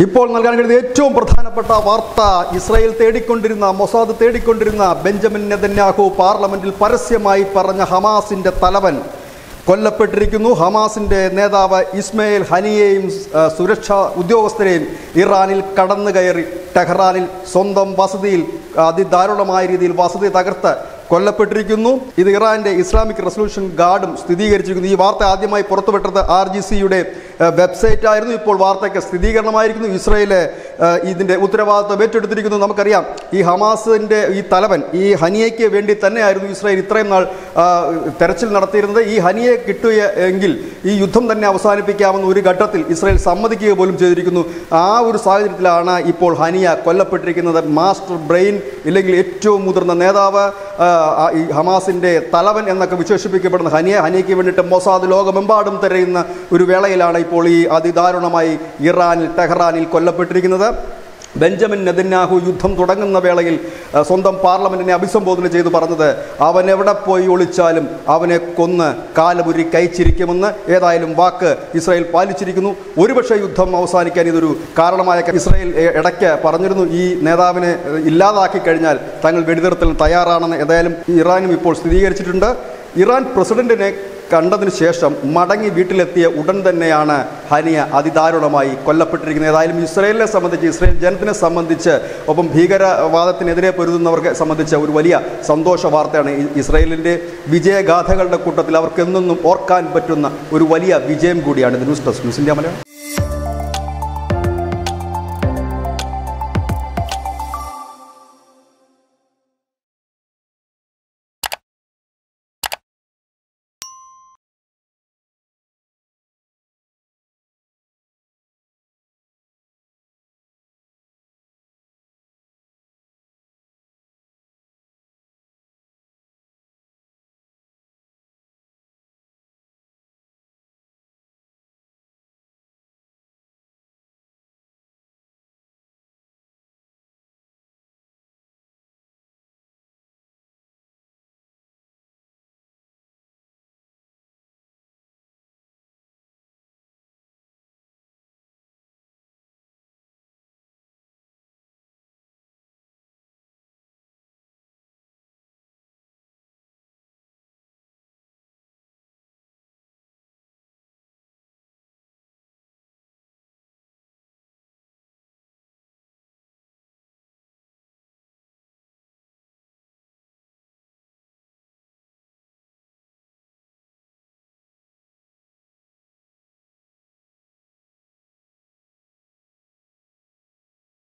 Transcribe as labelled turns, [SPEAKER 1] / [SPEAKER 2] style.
[SPEAKER 1] ഇപ്പോൾ നൽകാൻ കഴിയുന്ന ഏറ്റവും പ്രധാനപ്പെട്ട വാർത്ത ഇസ്രായേൽ തേടിക്കൊണ്ടിരുന്ന മൊസാദ് തേടിക്കൊണ്ടിരുന്ന ബെഞ്ചമിൻ നെതന്യാഹു പാർലമെന്റിൽ പരസ്യമായി പറഞ്ഞ ഹമാസിന്റെ തലവൻ കൊല്ലപ്പെട്ടിരിക്കുന്നു ഹമാസിന്റെ നേതാവ് ഇസ്മയിൽ ഹനിയെയും ആ, സുരക്ഷാ ഉദ്യോഗസ്ഥരെയും ഇറാനിൽ കടന്നു കയറി ടെഹ്റാനിൽ സ്വന്തം വസതിയിൽ അതിദാരുണമായ രീതിയിൽ വസതി തകർത്ത് കൊല്ലപ്പെട്ടിരിക്കുന്നു ഇത് ഇറാന്റെ ഇസ്ലാമിക് റെസൊല്യൂഷൻ ഗാർഡും സ്ഥിരീകരിച്ചിരിക്കുന്നു ഈ വാർത്ത ആദ്യമായി പുറത്തുവിട്ടത് ആർ ജി സിയുടെ വെബ്സൈറ്റ് ആയിരുന്നു ഇപ്പോൾ വാർത്തയ്ക്ക് സ്ഥിരീകരണമായിരിക്കുന്നു ഇസ്രയേല് ആ, ഇതിന്റെ ഉത്തരവാദിത്വം ഏറ്റെടുത്തിരിക്കുന്നു നമുക്കറിയാം ഈ ഹമാസിന്റെ ഈ തലവൻ ഈ ഹനിയയ്ക്ക് വേണ്ടി തന്നെയായിരുന്നു ഇസ്രായേൽ ഇത്രയും നാൾ ആ, തെരച്ചിൽ നടത്തിയിരുന്നത് ഈ ഹനിയെ കിട്ടുക എങ്കിൽ ഈ യുദ്ധം തന്നെ അവസാനിപ്പിക്കാമെന്ന് ഒരു ഘട്ടത്തിൽ ഇസ്രായേൽ സമ്മതിക്കുക പോലും ചെയ്തിരിക്കുന്നു ആ ഒരു സാഹചര്യത്തിലാണ് ഇപ്പോൾ ഹനിയ കൊല്ലപ്പെട്ടിരിക്കുന്നത് മാസ്റ്റർ ബ്രെയിൻ ഇല്ലെങ്കിൽ ഏറ്റവും മുതിർന്ന നേതാവ് ആ, ആ, ഈ ഹമാസിന്റെ തലവൻ എന്നൊക്കെ വിശേഷിപ്പിക്കപ്പെടുന്ന ഹനിയ ഹനിയയ്ക്ക് വേണ്ടിയിട്ട് മൊസാദ് ലോകമെമ്പാടും തിരയുന്ന ഒരു വേളയിലാണ് ഇപ്പോൾ ഈ അതിദാരുണമായി ഇറാനിൽ ടെഹ്റാനിൽ കൊല്ലപ്പെട്ടിരിക്കുന്നത് ബെഞ്ചമിൻ നെതന്യാഹു യുദ്ധം തുടങ്ങുന്ന വേളയിൽ ആ, സ്വന്തം പാർലമെന്റിനെ അഭിസംബോധന ചെയ്തു പറഞ്ഞത് അവൻ എവിടെ പോയി ഒളിച്ചാലും അവനെ കൊന്ന് കാലപുരി കൈച്ചിരിക്കുമെന്ന് ഏതായാലും വാക്ക് ഇസ്രായേൽ പാലിച്ചിരിക്കുന്നു ഒരുപക്ഷെ യുദ്ധം അവസാനിക്കാൻ ഇതൊരു കാരണമായ ഇസ്രായേൽ എ- ഇടയ്ക്ക് പറഞ്ഞിരുന്നു ഈ നേതാവിനെ ഏ, ഇല്ലാതാക്കി കഴിഞ്ഞാൽ തങ്ങൾ വെടിനിർത്തലിന് തയ്യാറാണെന്ന് ഏതായാലും ഇറാനും ഇപ്പോൾ സ്ഥിരീകരിച്ചിട്ടുണ്ട് ഇറാൻ പ്രസിഡന്റിനെ കണ്ടതിന് ശേഷം മടങ്ങി വീട്ടിലെത്തിയ ഉടൻ തന്നെയാണ് ഹനിയ അതിദാരുണമായി കൊല്ലപ്പെട്ടിരിക്കുന്നത് ഏതായാലും ഇസ്രയേലിനെ സംബന്ധിച്ച് ഇസ്രയേൽ ജനത്തിനെ സംബന്ധിച്ച് ഒപ്പം ഭീകരവാദത്തിനെതിരെ പൊരുതുന്നവർക്ക് സംബന്ധിച്ച ഒരു വലിയ സന്തോഷ വാർത്തയാണ് ഈ ഇസ്രയേലിൻ്റെ വിജയഗാഥകളുടെ കൂട്ടത്തിൽ അവർക്ക് എന്നെന്നും ഓർക്കാൻ പറ്റുന്ന ഒരു വലിയ വിജയം കൂടിയാണ് ഇത് news desk news India Malayalam